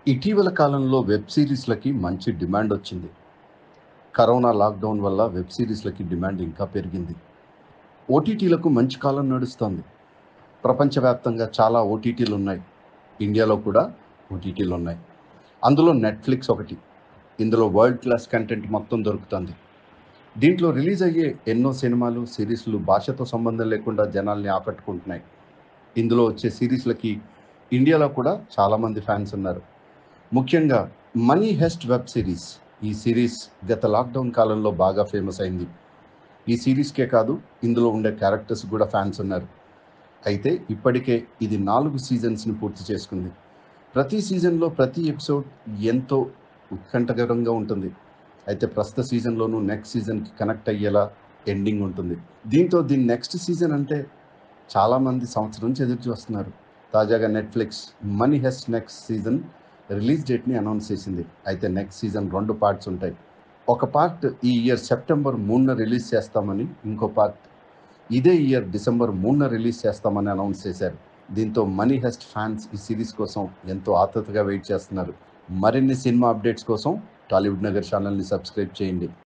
ఇటీవల కాలంలో వెబ్ సిరీస్లకి మంచి డిమాండ్ వచ్చింది కరోనా లాక్డౌన్ వల్ల వెబ్ సిరీస్లకి డిమాండ్ ఇంకా పెరిగింది ఓటీటీలకు మంచి కాలం నడుస్తోంది ప్రపంచవ్యాప్తంగా చాలా ఓటీటీలు ఉన్నాయి ఇండియాలో కూడా ఓటీటీలు ఉన్నాయి అందులో నెట్ఫ్లిక్స్ ఒకటి ఇందులో వరల్డ్ క్లాస్ కంటెంట్ మొత్తం దొరుకుతుంది దీంట్లో రిలీజ్ అయ్యే ఎన్నో సినిమాలు సిరీస్లు భాషతో సంబంధం లేకుండా జనాల్ని ఆకట్టుకుంటున్నాయి ఇందులో వచ్చే సిరీస్లకి ఇండియాలో కూడా చాలామంది ఫ్యాన్స్ ఉన్నారు ముఖ్యంగా మనీ హెస్ట్ వెబ్ సిరీస్ ఈ సిరీస్ గత లాక్డౌన్ కాలంలో బాగా ఫేమస్ అయింది ఈ సిరీస్కే కాదు ఇందులో ఉండే క్యారెక్టర్స్ కూడా ఫ్యాన్స్ ఉన్నారు అయితే ఇప్పటికే ఇది నాలుగు సీజన్స్ని పూర్తి చేసుకుంది ప్రతి సీజన్లో ప్రతి ఎపిసోడ్ ఎంతో ఉత్కంఠకరంగా ఉంటుంది అయితే ప్రస్తుత సీజన్లోనూ నెక్స్ట్ సీజన్కి కనెక్ట్ అయ్యేలా ఎండింగ్ ఉంటుంది దీంతో దీని నెక్స్ట్ సీజన్ అంటే చాలామంది సంవత్సరం నుంచి ఎదురు చూస్తున్నారు తాజాగా Netflix money heist next season release డేట్ని అనౌన్స్ చేసింది అయితే నెక్స్ట్ సీజన్ రెండు పార్ట్స్ ఉంటాయి ఒక పార్ట్ ఈ ఇయర్ సెప్టెంబర్ మూడున రిలీజ్ చేస్తామని ఇంకో పార్ట్ ఇదే ఇయర్ డిసెంబర్ మూడున రిలీజ్ చేస్తామని అనౌన్స్ చేశారు దీంతో మనీ హెస్ట్ ఫ్యాన్స్ ఈ సిరీస్ కోసం ఎంతో ఆతృతగా వెయిట్ చేస్తున్నారు మరిన్ని సినిమా అప్డేట్స్ కోసం టాలీవుడ్ నగర్ ఛానల్ని సబ్స్క్రైబ్ చేయండి